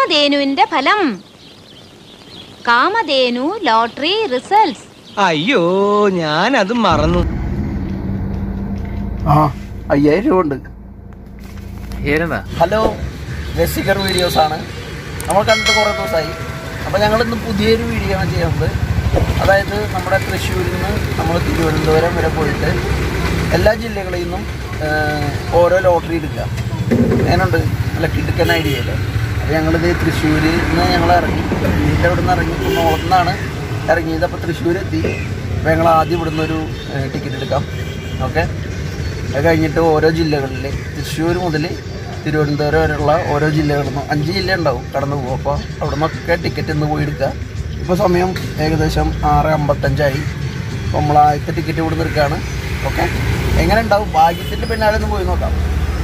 കാമധേനുവിന്റെ ഫലം Kamadhenu lottery results അയ്യോ ഞാൻ അത് മറന്നു ആ അയ്യായിരം രൂപ ഉണ്ട് ഏരെന്താ ഹലോ രസികർ വീഡിയോസ് ആണ് നമ്മൾ കണ്ടിട്ട് കുറേ ദിവസമായി അപ്പോൾ ഞങ്ങൾ ഇന്ന് പുതിയൊരു വീഡിയോ ആണ് ചെയ്യുന്നത് അതായത് നമ്മുടെ തൃശ്ശൂരിൽ നിന്ന് നമ്മൾ തിരുവനന്തപുരം വരെ പോയിട്ട് എല്ലാ ജില്ലകളിൽ നിന്നും ഏഹ്, ഓരോ ലോട്ടറി എടുക്കുക അതിനുണ്ട് നല്ല കിടുക്കൻ ഐഡിയ അല്ലേ അപ്പോൾ ഞങ്ങളിത് തൃശ്ശൂരിൽ നിന്ന് ഞങ്ങൾ ഇറങ്ങി വീട്ടിൻ്റെ അവിടെ നിന്ന് ഇറങ്ങി കുന്നോളത്തു നിന്നാണ് ഇറങ്ങിയത് അപ്പോൾ തൃശ്ശൂർ എത്തി അപ്പോൾ ഞങ്ങൾ ആദ്യം ഇവിടുന്ന് ഒരു ടിക്കറ്റ് എടുക്കാം ഓക്കെ അത് കഴിഞ്ഞിട്ട് ഓരോ ജില്ലകളിൽ തൃശ്ശൂർ മുതൽ തിരുവനന്തപുരം വരെയുള്ള ഓരോ ജില്ലകളിൽ നിന്നും അഞ്ച് ജില്ല ഉണ്ടാവും കടന്നു പോകും അപ്പോൾ അവിടെ നിന്നൊക്കെ ടിക്കറ്റ് ഇന്ന് പോയി എടുക്കുക ഇപ്പോൾ സമയം ഏകദേശം ആറ് അമ്പത്തഞ്ചായി അപ്പോൾ നമ്മൾ ആദ്യത്തെ ടിക്കറ്റ് ഇവിടെ നിൽക്കുകയാണ് ഓക്കെ എങ്ങനെ ഉണ്ടാവും ഭാഗ്യത്തിൻ്റെ പിന്നാലെ ഒന്ന് പോയി നോക്കാം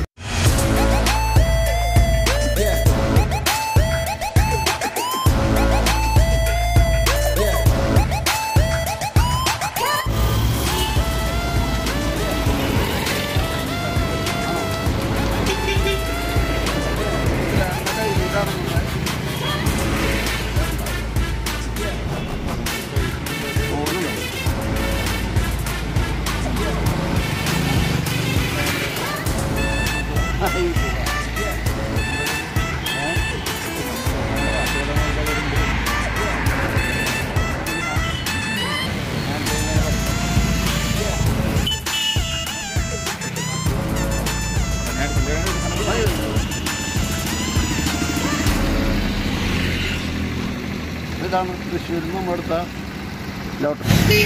ഇതാണ് തൃശ്ശൂരിൽ നിന്ന് നമ്മളെടുത്ത ലോട്ടറി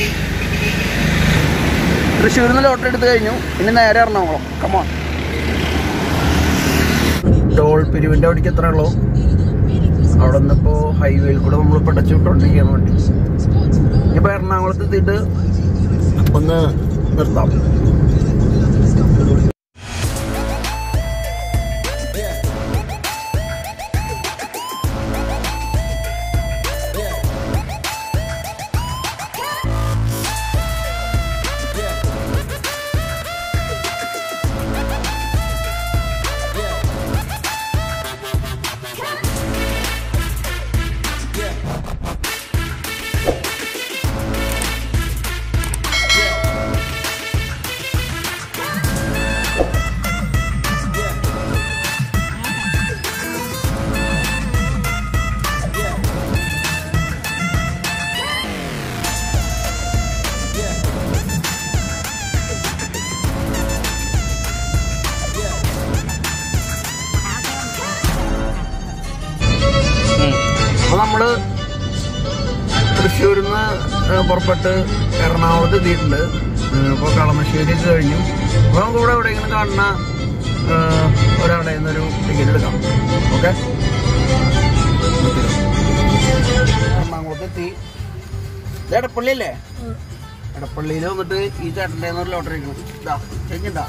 തൃശ്ശൂരിൽ നിന്ന് ലോട്ടറി എടുത്ത് കഴിഞ്ഞു ഇനി നേരെ എറണാകുളം കമോൺ ടോൾ പിരിവിൻ്റെ അവിടേക്ക് എത്ര ഉള്ളൂ അവിടെ നിന്നിപ്പോൾ ഹൈവേയിൽ കൂടെ നമ്മൾ പടച്ചു വിട്ടോണ്ടിരിക്കാൻ വേണ്ടി ഇനിയിപ്പോൾ എറണാകുളത്ത് എത്തിയിട്ട് ഒന്ന് നിർത്താം അപ്പോൾ നമ്മൾ തൃശ്ശൂരിൽ നിന്ന് ഏഹ്, പുറപ്പെട്ട് എറണാകുളത്ത് എത്തിയിട്ടുണ്ട് ഇപ്പോൾ കളമശ്ശേരി ഒക്കെ കഴിഞ്ഞു അപ്പോൾ നമുക്ക് ഇവിടെ എവിടെയെങ്കിലും കാണുന്ന ഏഹ്, ഒരാളെ നിന്നൊരു ടിക്കറ്റ് എടുക്കാം ഓക്കെ എറണാകുളത്ത് എത്തി ഇത് എടപ്പള്ളി അല്ലേ എടപ്പള്ളിയിൽ വന്നിട്ട് ഈ ചേട്ടൻ്റെ ഒരു ലോട്ടറി എടുക്കണം ഇതാ കഴിഞ്ഞിട്ടാ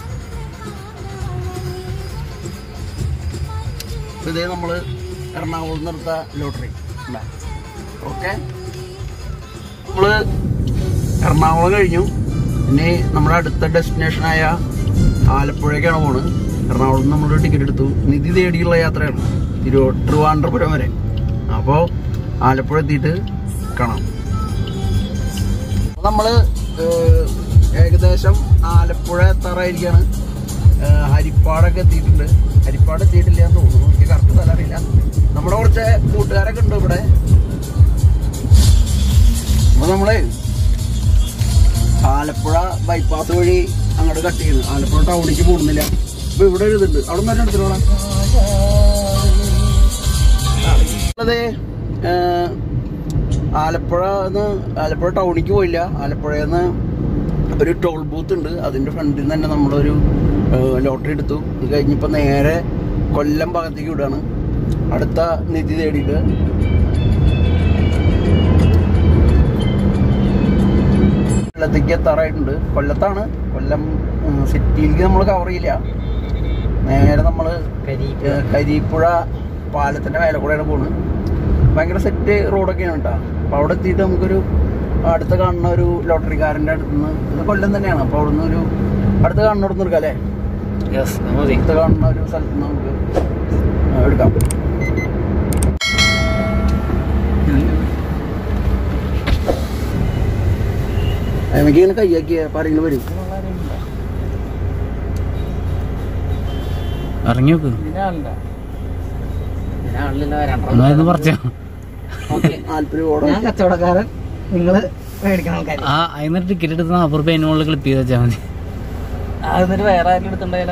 ഇതേ നമ്മൾ എറണാകുളത്ത് നിർത്ത ലോട്ടറി ഓക്കെ നമ്മള് എറണാകുളം കഴിഞ്ഞു ഇനി നമ്മുടെ അടുത്ത ഡെസ്റ്റിനേഷനായ ആലപ്പുഴയ്ക്കാണ് പോണത് എറണാകുളത്ത് നിന്ന് നമ്മൾ ടിക്കറ്റ് എടുത്തു നിധി തേടിയുള്ള യാത്രയാണ് തിരു ട്രിവാൻഡ്രപുരം വരെ അപ്പോൾ ആലപ്പുഴ എത്തിയിട്ട് കാണാം നമ്മൾ ഏകദേശം ആലപ്പുഴ എത്താറായിരിക്കാണ് ഏഹ് ഹരിപ്പാടൊക്കെ എത്തിയിട്ടുണ്ട് ഹരിപ്പാട് എത്തിയിട്ടില്ല എന്ന് തോന്നുന്നു എനിക്ക് കറക്റ്റ് സ്ഥലം അറിയില്ല നമ്മുടെ കുറച്ച് കൂട്ടുകാരൊക്കെ ഉണ്ട് ഇവിടെ അപ്പൊ നമ്മള് ആലപ്പുഴ ബൈപ്പാസ് വഴി അങ്ങോട്ട് കട്ട് ചെയ്യുന്നു ആലപ്പുഴ ടൗണിലേക്ക് പോകുന്നില്ല അപ്പൊ ഇവിടെ ഒരു ഇതുണ്ട് അവിടെ നിന്ന് എടുത്തോളാം അതെ ആലപ്പുഴ ആലപ്പുഴ ടൗണിലേക്ക് പോയില്ല ആലപ്പുഴയിൽ നിന്ന് ഒരു ടോൾ ബൂത്ത് ഉണ്ട് അതിന്റെ ഫ്രണ്ടിൽ നിന്ന് തന്നെ നമ്മളൊരു ലോട്ടറി എടുത്തു ഇത് കഴിഞ്ഞപ്പോൾ നേരെ കൊല്ലം ഭാഗത്തേക്ക് വിടുകയാണ് അടുത്ത നിധി തേടിയിട്ട് കൊല്ലത്തേക്ക് എത്താറായിട്ടുണ്ട് കൊല്ലത്താണ് കൊല്ലം ഉം, സിറ്റിയിലേക്ക് നമ്മൾ കവർ ചെയ്യില്ല നേരെ നമ്മൾ കരിപ്പുഴ പാലത്തിന്റെ മേലെ കൂടെയാണ് പോണ് ഭയങ്കര സെറ്റ് റോഡൊക്കെയാണ് കേട്ടോ അപ്പൊ അവിടെ എത്തിയിട്ട് നമുക്കൊരു അടുത്ത കാണുന്ന ഒരു ലോട്ടറിക്കാരന്റെ അടുത്ത് നിന്ന് ഇത് കൊല്ലം തന്നെയാണ് അപ്പൊ അവിടുന്ന് ഒരു അടുത്ത് കാണുന്നിടത്ത് നിൽക്കാം അല്ലേ യെസ് മതി അടുത്ത് കാണുന്ന ഒരു സ്ഥലത്ത് നിന്ന് നമുക്ക് എടുക്കാം എനിക്ക് ഇങ്ങനെ കയ്യാക്കിയ പറയുന്നത് വരും ഇറങ്ങി നോക്ക് എന്നാ ഇത് പറിച്ചോ നാല്പത് രൂപ ഞാൻ കച്ചവടക്കാരൻ നിങ്ങള് മേടിക്കണ ആൾക്കാർ ആ അതിന് ടിക്കറ്റ് എടുത്ത് നാൽപ്പത് റുപ്യ അതിന് മുകളിൽ ക്ലിപ്പ് ചെയ്ത് വെച്ചാൽ മതി എന്നിട്ട് വേറെ ആരും എടുത്തിട്ടുണ്ടായാലോ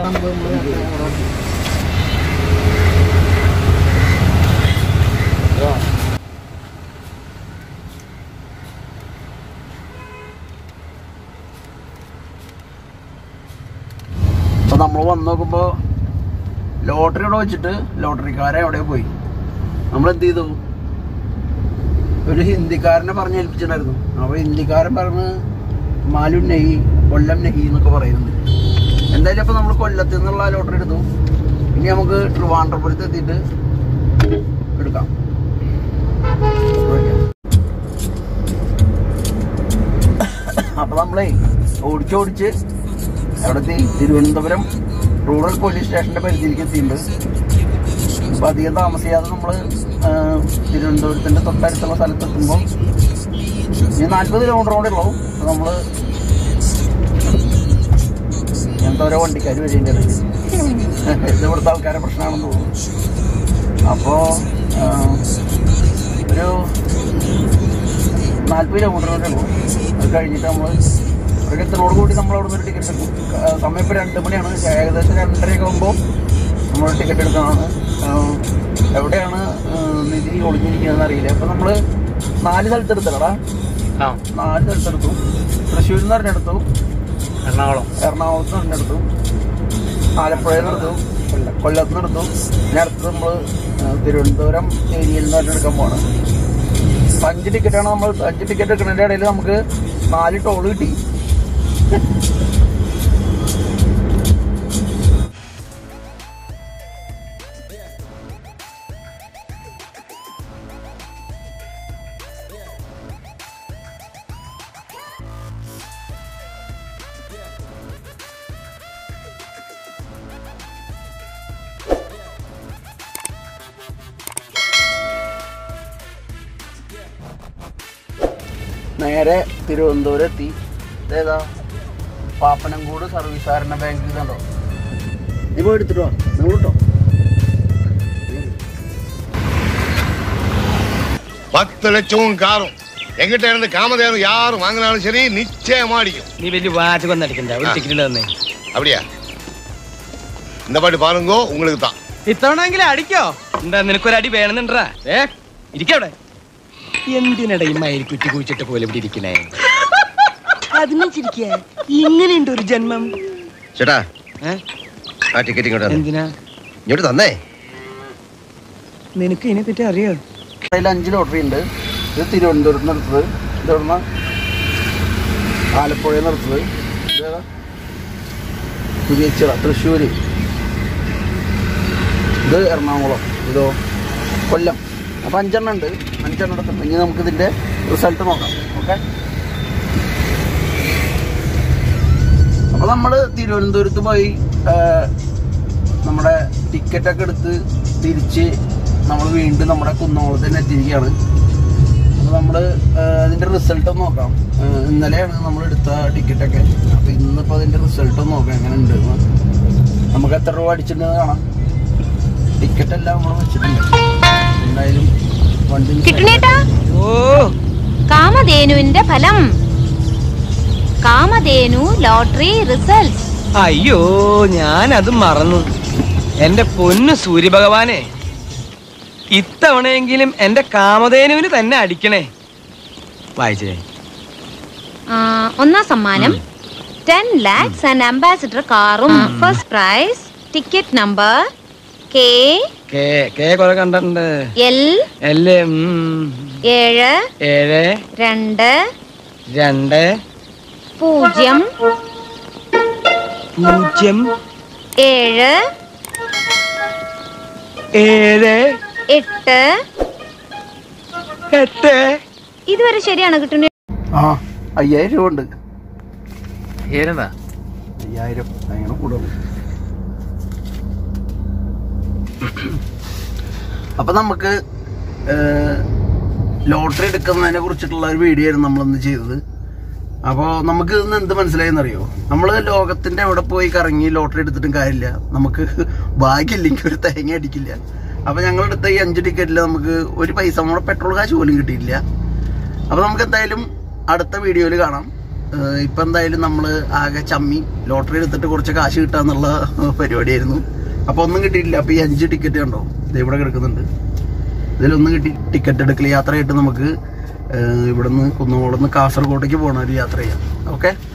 അപ്പൊ നമ്മൾ വന്ന് നോക്കുമ്പോ ലോട്ടറി ഇവിടെ വെച്ചിട്ട് ലോട്ടറിക്കാരെ എവിടെ പോയി നമ്മൾ എന്ത് ചെയ്തു ഒരു ഹിന്ദിക്കാരനെ പറഞ്ഞ് ഏൽപ്പിച്ചിട്ടുണ്ടായിരുന്നു അപ്പൊ ഹിന്ദിക്കാരൻ പറഞ്ഞ് മാലു നെഹി കൊല്ലം നെഹി എന്നൊക്കെ പറയുന്നുണ്ട് എന്തായാലും അപ്പൊ നമ്മൾ കൊല്ലത്തിൽ നിന്നുള്ള ലോട്ടറി എടുത്തു ഇനി നമുക്ക് ട്രിവാൻഡ്രപുരത്ത് എത്തിയിട്ട് എടുക്കാം അപ്പൊ നമ്മളേ ഓടിച്ചോടിച്ച് എവിടെത്തി തിരുവനന്തപുരം റൂറൽ പോലീസ് സ്റ്റേഷന്റെ പരിധിയിലേക്ക് എത്തിയിട്ടുണ്ട് അപ്പൊ അധികം താമസിയാതെ നമ്മള് ആ, തിരുവനന്തപുരത്തിന്റെ തൊട്ടടുത്തുള്ള സ്ഥലത്തെത്തുമ്പോൾ ഇനി നാല്പത് കിലോമീറ്റർ കൂടെ ഉള്ളൂ അപ്പൊ നമ്മള് ഇങ്ങനത്തെ ഓരോ വണ്ടിക്കാർ വരേണ്ടി ഇത് ഇവിടുത്തെ ആൾക്കാരെ പ്രശ്നമാണെന്ന് തോന്നുന്നു അപ്പോ ആ, ഒരു നാല്പത് കിലോമീറ്റർ വരെ ഉള്ളൂ അത് കഴിഞ്ഞിട്ട് നമ്മൾ ഒരു എത്രയോട് കൂടി നമ്മൾ അവിടെ നിന്ന് ഒരു ടിക്കറ്റ് എടുക്കും ആ, സമയം ഇപ്പോൾ രണ്ട് മണിയാണ് ഏകദേശം രണ്ടരയൊക്കെ ആകുമ്പോൾ നമ്മൾ ടിക്കറ്റ് എടുക്കുന്നതാണ് ആ, എവിടെയാണ് ആ, നിധി ഒളിഞ്ഞിരിക്കുന്നതെന്ന് അറിയില്ല അപ്പം നമ്മൾ നാല് സ്ഥലത്ത് എടുത്തടാ ആ നാല് സ്ഥലത്തെടുത്തു തൃശ്ശൂരിൽ നിന്ന് പറഞ്ഞെടുത്തു എറണാകുളം എറണാകുളത്ത് നിന്ന് പറഞ്ഞെടുത്തു ആലപ്പുഴയിൽ നിന്ന് എടുത്തു കൊല്ലം കൊല്ലത്ത് നിന്ന് എടുത്തു പിന്നെ അടുത്ത് നമ്മൾ തിരുവനന്തപുരം ഏരിയയിൽ നിന്ന് പറഞ്ഞെടുക്കാൻ പോകണം അപ്പൊ അഞ്ച് ടിക്കറ്റാണ് നമ്മൾ അഞ്ച് ടിക്കറ്റ് എടുക്കുന്നതിന്റെ ഇടയിൽ നമുക്ക് നാല് ടോള് കിട്ടി നേരെ തിരുവനന്തപുരം എത്തി ഇതേതാ പാപ്പനംകൂട് സർവീസ് സഹകരണ ബാങ്കിൽ ഇതുണ്ടോ നീ പോയി എടുത്തിട്ടോ നിങ്ങൾ കിട്ടോ பத்து லட்சமும் காரும் எங்கிட்ட இருந்து காமதேவன் யாரும் வாங்கினாலும் சரி நிச்சயமா அடிக்கும் നീ വലിയ വാചകം നടിക്കണ്ട ഒരു ടിക്കറ്റ് തന്നെ அப்படியா இந்த பாட்டு பாருங்கோ உங்களுக்கு தான் ഇത്തവണെങ്കിലും അടിക്കോ എന്താ നിനക്കൊരു അടി വേണമെന്നുണ്ടാ ഏ ഇരിക്കവിടെ എന്തിനടാ ഈ മയിൽ കുറ്റി കുഴിച്ചിട്ട് പോലെ ഇവിടെ ഇരിക്കണേ അതിനെ ചിരിക്കുക ഇങ്ങനെയുണ്ട് ഒരു ജന്മം ചേട്ടാ ഏ? ആ ടിക്കറ്റ് ഇങ്ങോട്ട് തന്നെ എന്തിനാ ഇങ്ങോട്ട് തന്നേ നിനക്ക് ഇതിനെ പറ്റി അറിയോ അതിൽ അഞ്ച് ലോട്ടറി ഉണ്ട് ഇത് തിരുവനന്തപുരത്ത് നിർത്തത് ഇത് എവിടുന്ന ആലപ്പുഴയിൽ നിർത്തത് ഇതേതാ പുതിയച്ചിറ തൃശ്ശൂര് ഇത് എറണാകുളം ഇതോ കൊല്ലം അപ്പം അഞ്ചെണ്ണം ഉണ്ട് അഞ്ചെണ്ണം എടുത്തിട്ടുണ്ട് ഇനി നമുക്ക് ഇതിന്റെ റിസൾട്ട് നോക്കാം ഓക്കെ അപ്പൊ നമ്മള് തിരുവനന്തപുരത്ത് പോയി ആ, നമ്മുടെ ടിക്കറ്റ് ഒക്കെ എടുത്ത് തിരിച്ച് നമ്മൾ വീണ്ടും നമ്മുടെ കുന്നോളത്ത് തന്നെ എത്തിയിരിക്കുകയാണ് അപ്പൊ നമ്മള് ആ, അതിന്റെ റിസൾട്ട് ഒന്ന് നോക്കാം ആ, ഇന്നലെയാണ് നമ്മൾ എടുത്ത ടിക്കറ്റ് ഒക്കെ അപ്പൊ ഇന്നിപ്പോ അതിന്റെ റിസൾട്ട് ഒന്ന് നോക്കാം എങ്ങനെ ഉണ്ട് നമുക്ക് എത്ര രൂപ അടിച്ചിട്ടുണ്ടെന്ന് കാണാം ടിക്കറ്റ് എല്ലാം നമ്മൾ വെച്ചിട്ടുണ്ട് എന്തായാലും വണ്ടി കിട്ടണേട്ടാ ഓ കാമധേനുവിന്റെ ഫലം കാമധേനു ലോട്ടറി റിസൾട്ട് അയ്യോ ഞാൻ അത് മറന്നു എന്റെ പൊന്നു സൂര്യഭഗവാനെ ഇത്തവണയെങ്കിലും എന്റെ കാമധേനുവിന് തന്നെ അടിക്കണേ വായിച്ചേ ഒന്നാം സമ്മാനം ടെൻ ലാക്സ് ആൻഡ് അംബാസിഡർ കാറും first prize ticket number K K K കുറെ കണ്ടിട്ടുണ്ട് എൽ എല്ലേ ഉം. ഏഴ് ഏഴ് രണ്ട് രണ്ട് പൂജ്യം പൂജ്യം ഏഴ് ഏഴ് എട്ട് എട്ട് ഇതുവരെ ശരിയാണ് കിട്ടുന്നത് ആ അയ്യായിരം രൂപ ഉണ്ട് പേരെന്താ അയ്യായിരം അങ്ങനെ കൂടുതൽ അപ്പൊ നമുക്ക് ലോട്ടറി എടുക്കുന്നതിനെ കുറിച്ചിട്ടുള്ള ഒരു വീഡിയോ ആയിരുന്നു നമ്മളിന്ന് ചെയ്തത് അപ്പോൾ നമുക്ക് ഇന്ന് എന്ത് മനസ്സിലായെന്നറിയോ നമ്മൾ ലോകത്തിന്റെ എവിടെ പോയി കറങ്ങി ലോട്ടറി എടുത്തിട്ടും കാര്യമില്ല നമുക്ക് ഭാഗ്യമില്ലെങ്കിൽ ഒരു തേങ്ങ അടിക്കില്ല അപ്പൊ ഞങ്ങളെടുത്ത ഈ അഞ്ച് ടിക്കറ്റിൽ നമുക്ക് ഒരു പൈസ നമ്മുടെ പെട്രോൾ കാശ് പോലും കിട്ടിയില്ല അപ്പൊ നമുക്ക് എന്തായാലും അടുത്ത വീഡിയോയിൽ കാണാം ഏഹ് ഇപ്പൊ എന്തായാലും നമ്മൾ ആകെ ചമ്മി ലോട്ടറി എടുത്തിട്ട് കുറച്ച് കാശ് കിട്ടാന്നുള്ള പരിപാടിയായിരുന്നു അപ്പൊ ഒന്നും കിട്ടിയിട്ടില്ല അപ്പൊ ഈ അഞ്ച് ടിക്കറ്റ് കണ്ടോ ഇത് ഇവിടെ കിടക്കുന്നുണ്ട് ഇതിലൊന്നും കിട്ടി ടിക്കറ്റ് എടുക്കൽ യാത്രയായിട്ട് നമുക്ക് ഏഹ് ഇവിടുന്ന് കുന്നോളന്ന് കാസർഗോട്ടേക്ക് പോകണ ഒരു യാത്ര ചെയ്യാം ഓക്കെ